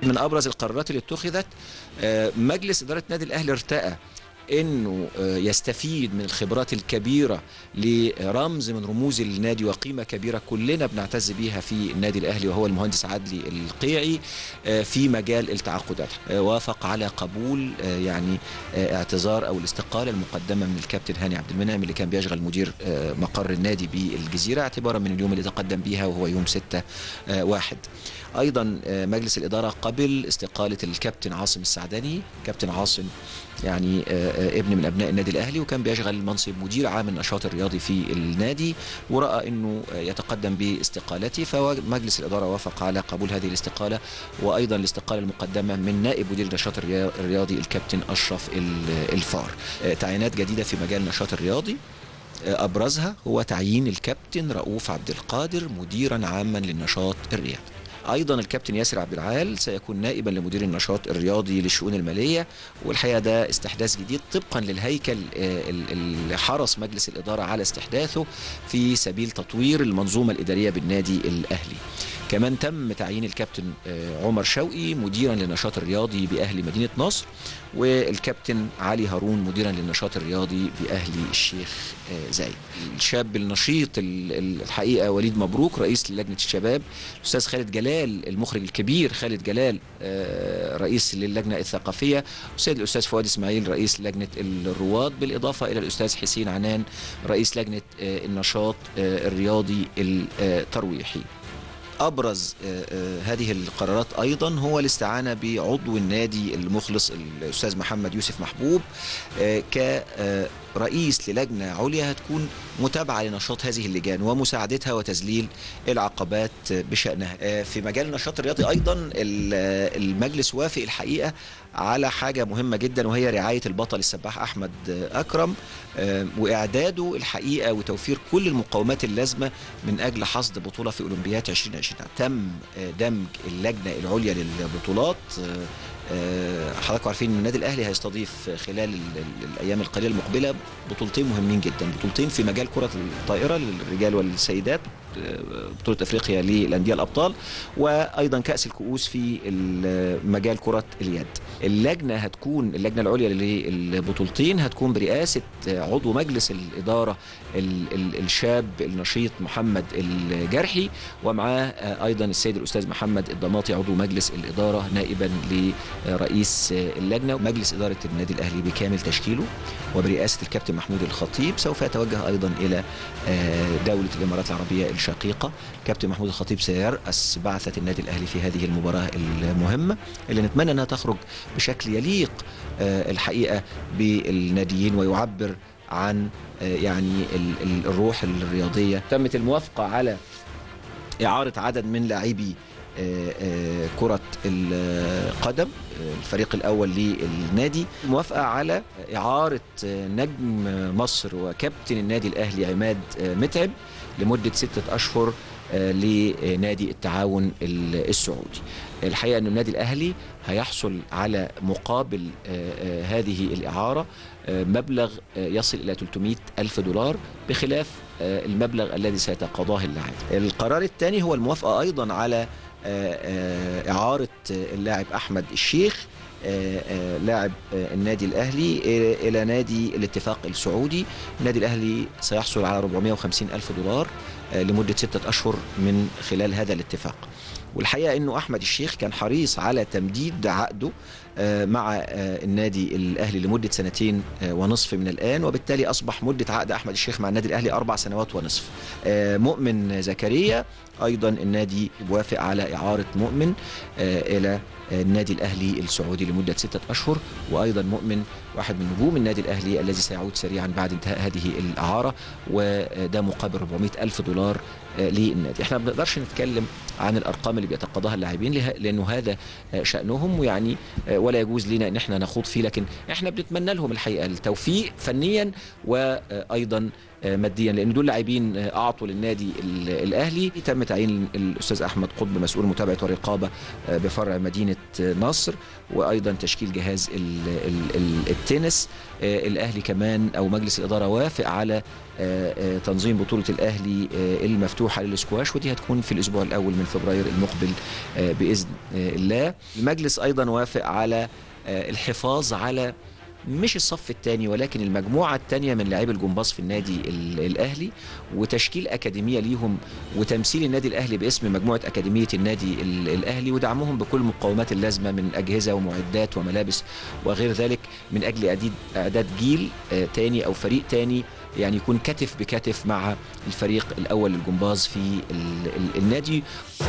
من ابرز القرارات اللي اتخذت آه، مجلس اداره نادي الاهلي ارتأى انه آه، يستفيد من الخبرات الكبيره لرمز من رموز النادي وقيمه كبيره كلنا بنعتز بيها في النادي الاهلي وهو المهندس عدلي القيعي آه، في مجال التعاقدات آه، وافق على قبول آه، يعني آه، اعتذار او الاستقاله المقدمه من الكابتن هاني عبد المنعم اللي كان بيشغل مدير آه، مقر النادي بالجزيره اعتبارا من اليوم اللي تقدم بيها وهو يوم 6 آه، واحد ايضا آه، مجلس الاداره قبل استقاله الكابتن عاصم السعداني كابتن عاصم يعني آه، آه، ابن من ابناء النادي الاهلي وكان بيشغل منصب مدير عام النشاط الرياضي في النادي وراى انه آه، يتقدم باستقالته فمجلس الاداره وافق على قبول هذه الاستقاله وايضا الاستقاله المقدمه من نائب مدير النشاط الريا- الرياضي الكابتن اشرف ال- الفار آه، تعيينات جديده في مجال النشاط الرياضي آه، ابرزها هو تعيين الكابتن رؤوف عبد القادر مديرا عاما للنشاط الرياضي ايضا الكابتن ياسر عبد العال سيكون نائبا لمدير النشاط الرياضي للشؤون الماليه والحقيقه ده استحداث جديد طبقا للهيكل آه، ال- اللي حرص مجلس الاداره على استحداثه في سبيل تطوير المنظومه الاداريه بالنادي الاهلي كمان تم تعيين الكابتن آه، عمر شوقي مديرا للنشاط الرياضي باهلي مدينه نصر والكابتن علي هارون مديرا للنشاط الرياضي باهلي الشيخ آه، زايد الشاب النشيط ال- ال- الحقيقه وليد مبروك رئيس لجنه الشباب الاستاذ خالد جلال المخرج الكبير خالد جلال آه، رئيس للجنه الثقافيه والسيد الاستاذ فؤاد اسماعيل رئيس لجنه الرواد بالاضافه الى الاستاذ حسين عنان رئيس لجنه آه، النشاط آه، الرياضي الترويحي ابرز آه، آه، هذه القرارات ايضا هو الاستعانه بعضو النادي المخلص الاستاذ محمد يوسف محبوب آه، كرئيس للجنه عليا هتكون متابعه لنشاط هذه اللجان ومساعدتها وتذليل العقبات آه، بشانها آه، في مجال النشاط الرياضي ايضا ال- آه، المجلس وافق الحقيقه على حاجه مهمه جدا وهي رعايه البطل السباح احمد آه، اكرم آه، واعداده الحقيقه وتوفير كل المقومات اللازمه من اجل حصد بطوله في اولمبياد 2020 تم آه، دمج اللجنه العليا للبطولات آه، آه، حضراتكم عارفين ان النادي الاهلي هيستضيف خلال ال- ال- الايام القليله المقبله بطولتين مهمين جدا بطولتين في مجال كره الطائره للرجال والسيدات آه، بطوله افريقيا للانديه الابطال وايضا كاس الكؤوس في ال- مجال كره اليد اللجنه هتكون اللجنه العليا للبطولتين هتكون برئاسه آه، عضو مجلس الاداره ال- ال- الشاب النشيط محمد الجرحي ومعاه آه، ايضا السيد الاستاذ محمد الضماطي عضو مجلس الاداره نائبا لرئيس آه، اللجنه مجلس اداره النادي الاهلي بكامل تشكيله وبرئاسه الكابتن محمود الخطيب سوف يتوجه ايضا الى آه، دوله الامارات العربيه الشقيقه كابتن محمود الخطيب سيرأس بعثه النادي الاهلي في هذه المباراه المهمه اللي نتمنى انها تخرج بشكل يليق آه، الحقيقه بالناديين ويعبر عن آه، يعني ال- ال- الروح الرياضيه تمت الموافقه على إعارة عدد من لاعبي آه، آه، كرة القدم آه، الفريق الأول للنادي موافقة على إعارة آه، نجم مصر وكابتن النادي الأهلي عماد آه، متعب لمدة ستة أشهر آه، لنادي التعاون ال- السعودي الحقيقة أن النادي الأهلي هيحصل على مقابل آه، آه، هذه الإعارة آه، مبلغ آه، يصل إلى 300 ألف دولار بخلاف آه، المبلغ الذي سيتقاضاه اللاعب القرار الثاني هو الموافقة أيضا على آه، آه، إعارة آه، اللاعب أحمد الشيخ آه، آه، لاعب آه، النادي الأهلي إلى- إلى نادي الاتفاق السعودي النادي الأهلي سيحصل على 450 ألف دولار آه، لمدة ستة أشهر من خلال هذا الاتفاق والحقيقة أنه أحمد الشيخ كان حريص على تمديد عقده آه، مع آه، النادي الأهلي لمدة سنتين آه، ونصف من الآن وبالتالي أصبح مدة عقد أحمد الشيخ مع النادي الأهلي أربع سنوات ونصف آه، مؤمن زكريا أيضا النادي وافق على إعارة مؤمن آه، إلى آه، النادي الأهلي السعودي لمدة ستة أشهر وأيضا مؤمن واحد من نجوم النادي الأهلي الذي سيعود سريعا بعد انتهاء هذه الإعارة وده مقابل 400 ألف دولار آه، للنادي احنا ما بنقدرش نتكلم عن الارقام اللي بيتقاضاها اللاعبين لها- لانه هذا آه، شانهم ويعني آه، ولا يجوز لنا ان احنا نخوض فيه لكن احنا بنتمنى لهم الحقيقه التوفيق فنيا وايضا آه، ماديا لان دول لاعبين آه، اعطوا للنادي ال- الاهلي تم تعيين الاستاذ احمد قطب مسؤول متابعه والرقابه آه، بفرع مدينه آه، نصر وايضا تشكيل جهاز ال- ال- ال- التنس آه، الاهلي كمان او مجلس الاداره وافق على آه، آه، تنظيم بطوله الاهلي آه، المفتوحه للسكواش ودي هتكون في الاسبوع الاول من فبراير المقبل آه، باذن آه، الله المجلس ايضا وافق على آه، الحفاظ على مش الصف الثاني ولكن المجموعه الثانيه من لاعبي الجمباز في النادي ال- الاهلي وتشكيل اكاديميه ليهم وتمثيل النادي الاهلي باسم مجموعه اكاديميه النادي ال- الاهلي ودعمهم بكل المقومات اللازمه من اجهزه ومعدات وملابس وغير ذلك من اجل إعداد- اعداد جيل آه، تاني او فريق تاني يعني يكون كتف بكتف مع الفريق الاول للجمباز في ال- ال- النادي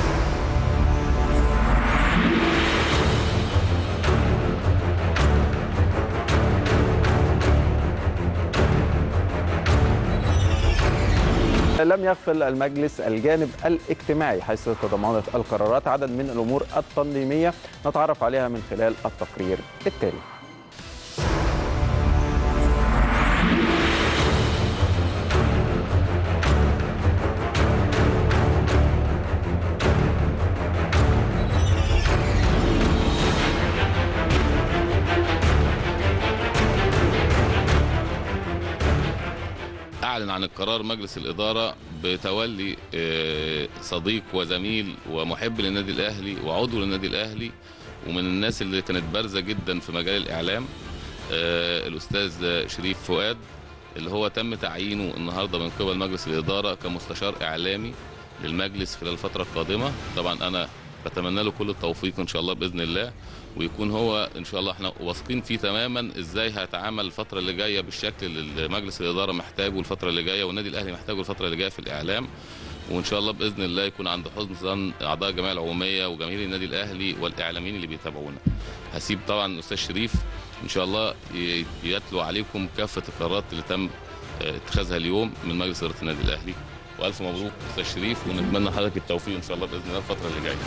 لم يغفل المجلس الجانب الاجتماعي حيث تضمنت القرارات عدد من الامور التنظيميه نتعرف عليها من خلال التقرير التالي. أعلن عن القرار مجلس الإدارة بتولي آه، صديق وزميل ومحب للنادي الأهلي وعضو للنادي الأهلي ومن الناس اللي كانت بارزة جدا في مجال الإعلام آه، الأستاذ شريف فؤاد اللي هو تم تعيينه النهارده من قبل مجلس الإدارة كمستشار إعلامي للمجلس خلال الفترة القادمة طبعا أنا بتمنى له كل التوفيق إن شاء الله بإذن الله ويكون هو ان شاء الله احنا واثقين فيه تماما ازاي هيتعامل الفتره اللي جايه بالشكل اللي مجلس الاداره محتاجه الفتره اللي جايه والنادي الاهلي محتاجه الفتره اللي جايه في الاعلام وان شاء الله باذن الله يكون عند حسن ظن اعضاء الجمعيه العموميه وجماهير النادي الاهلي والاعلاميين اللي بيتابعونا هسيب طبعا الاستاذ شريف ان شاء الله ي- يتلو عليكم كافه القرارات اللي تم آه، اتخاذها اليوم من مجلس اداره النادي الاهلي والف مبروك استاذ شريف ونتمنى حضرتك التوفيق ان شاء الله باذن الله الفتره اللي جايه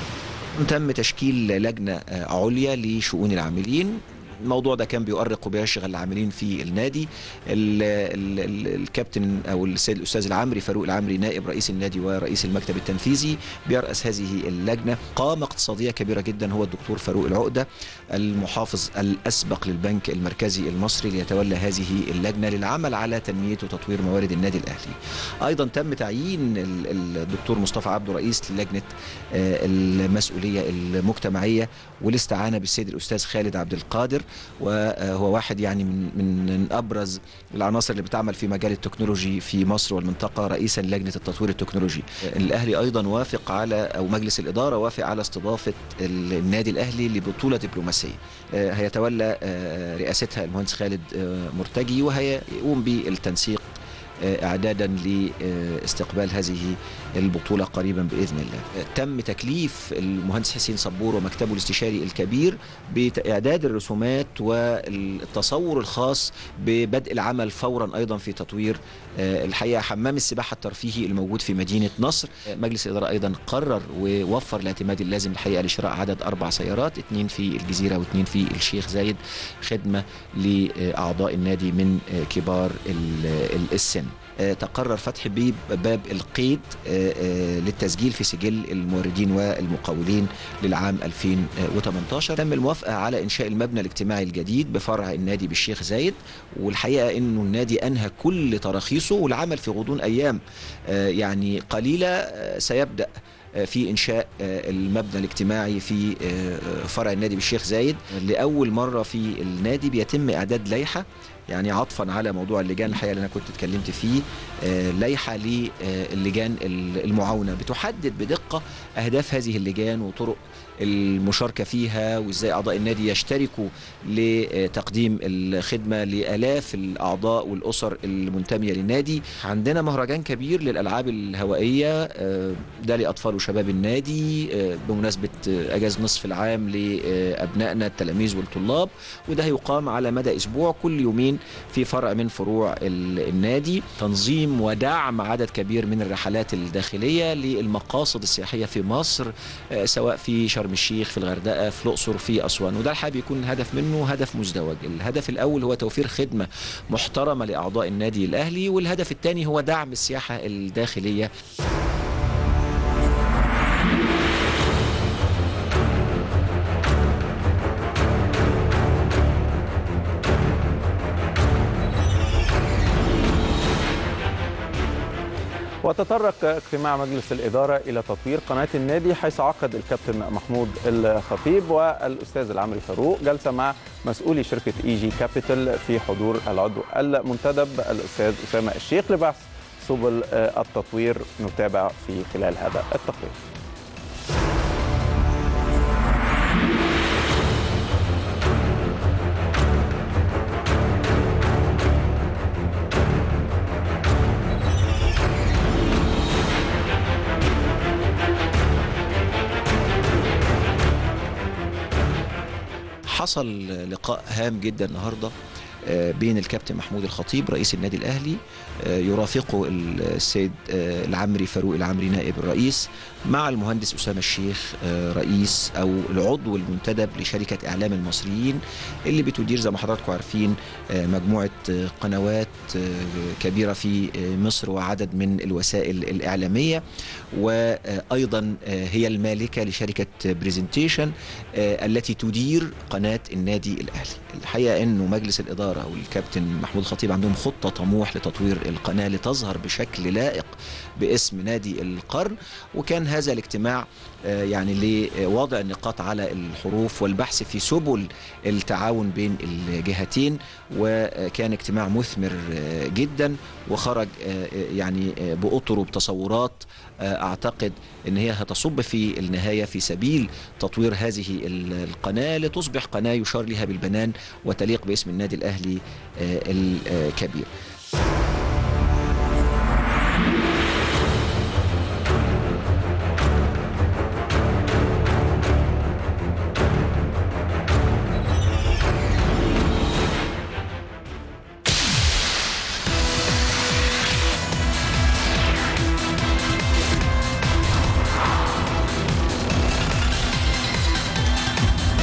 تم تشكيل لجنة آه، عليا لشؤون العاملين الموضوع ده كان بيؤرق وبيشغل العاملين في النادي ال ال ال الكابتن او السيد الاستاذ العمري فاروق العمري نائب رئيس النادي ورئيس المكتب التنفيذي بيرأس هذه اللجنه قامه اقتصاديه كبيره جدا هو الدكتور فاروق العقده المحافظ الاسبق للبنك المركزي المصري ليتولى هذه اللجنه للعمل على تنميه وتطوير موارد النادي الاهلي ايضا تم تعيين ال- الدكتور مصطفى عبده رئيس لجنه آه، المسؤوليه المجتمعيه والاستعانه بالسيد الاستاذ خالد عبد القادر وهو واحد يعني من من من ابرز العناصر اللي بتعمل في مجال التكنولوجي في مصر والمنطقه رئيسا لجنه التطوير التكنولوجي. الاهلي ايضا وافق على او مجلس الاداره وافق على استضافه النادي الاهلي لبطوله دبلوماسيه. آه، هيتولى آه، رئاستها المهندس خالد آه، مرتجي وهيقوم بالتنسيق آه، اعدادا لاستقبال هذه البطوله قريبا باذن الله. تم تكليف المهندس حسين صبور ومكتبه الاستشاري الكبير باعداد الرسومات والتصور الخاص ببدء العمل فورا ايضا في تطوير آه، الحقيقه حمام السباحه الترفيهي الموجود في مدينه نصر. آه، مجلس الاداره ايضا قرر ووفر الاعتماد اللازم الحقيقه لشراء عدد اربع سيارات اثنين في الجزيره واثنين في الشيخ زايد خدمه لاعضاء النادي من آه، كبار ال- ال- السن. آه، تقرر فتح بيب باب القيد آه، آه، للتسجيل في سجل الموردين والمقاولين للعام 2018 تم الموافقة على إنشاء المبنى الاجتماعي الجديد بفرع النادي بالشيخ زايد والحقيقة أنه النادي أنهى كل تراخيصه والعمل في غضون أيام آه، يعني قليلة آه، سيبدأ آه، في إنشاء آه، المبنى الاجتماعي في آه، فرع النادي بالشيخ زايد لأول مرة في النادي بيتم إعداد لائحة يعني عطفا على موضوع اللجان الحقيقه اللي انا كنت اتكلمت فيه آه، لائحه للجان المعاونه بتحدد بدقه اهداف هذه اللجان وطرق المشاركه فيها وازاي اعضاء النادي يشتركوا لتقديم الخدمه لالاف الاعضاء والاسر المنتميه للنادي عندنا مهرجان كبير للالعاب الهوائيه آه، ده لاطفال وشباب النادي آه، بمناسبه آه، اجازه نصف العام لابنائنا التلاميذ والطلاب وده هيقام على مدى اسبوع كل يومين في فرع من فروع ال- النادي تنظيم ودعم عدد كبير من الرحلات الداخليه للمقاصد السياحيه في مصر آه، سواء في شرم الشيخ في الغردقه في الاقصر في اسوان وده الحقيقه بيكون الهدف منه هدف مزدوج الهدف الاول هو توفير خدمه محترمه لاعضاء النادي الاهلي والهدف الثاني هو دعم السياحه الداخليه وتطرق اجتماع مجلس الإدارة إلى تطوير قناة النادي حيث عقد الكابتن محمود الخطيب والأستاذ العمري فاروق جلسة مع مسؤولي شركة إي جي كابيتال في حضور العضو المنتدب الأستاذ أسامة الشيخ لبحث سبل التطوير نتابع في خلال هذا التقرير حصل لقاء هام جدا النهارده آه، بين الكابتن محمود الخطيب رئيس النادي الاهلي آه، يرافقه السيد آه، العمري فاروق العمري نائب الرئيس مع المهندس اسامه الشيخ آه، رئيس او العضو المنتدب لشركه اعلام المصريين اللي بتدير زي ما حضراتكم عارفين آه، مجموعه آه، قنوات آه، كبيره في آه، مصر وعدد من الوسائل الاعلاميه وايضا آه، هي المالكه لشركه بريزنتيشن التي تدير قناه النادي الاهلي الحقيقه انه مجلس الاداره والكابتن محمود الخطيب عندهم خطه طموح لتطوير القناه لتظهر بشكل لائق باسم نادي القرن وكان هذا الاجتماع آه، يعني لوضع النقاط على الحروف والبحث في سبل التعاون بين الجهتين وكان اجتماع مثمر آه، جدا وخرج آه، يعني آه، بأطر وبتصورات آه، اعتقد ان هي هتصب في النهايه في سبيل تطوير هذه ال- القناه لتصبح قناه يشار لها بالبنان وتليق باسم النادي الاهلي آه، الكبير.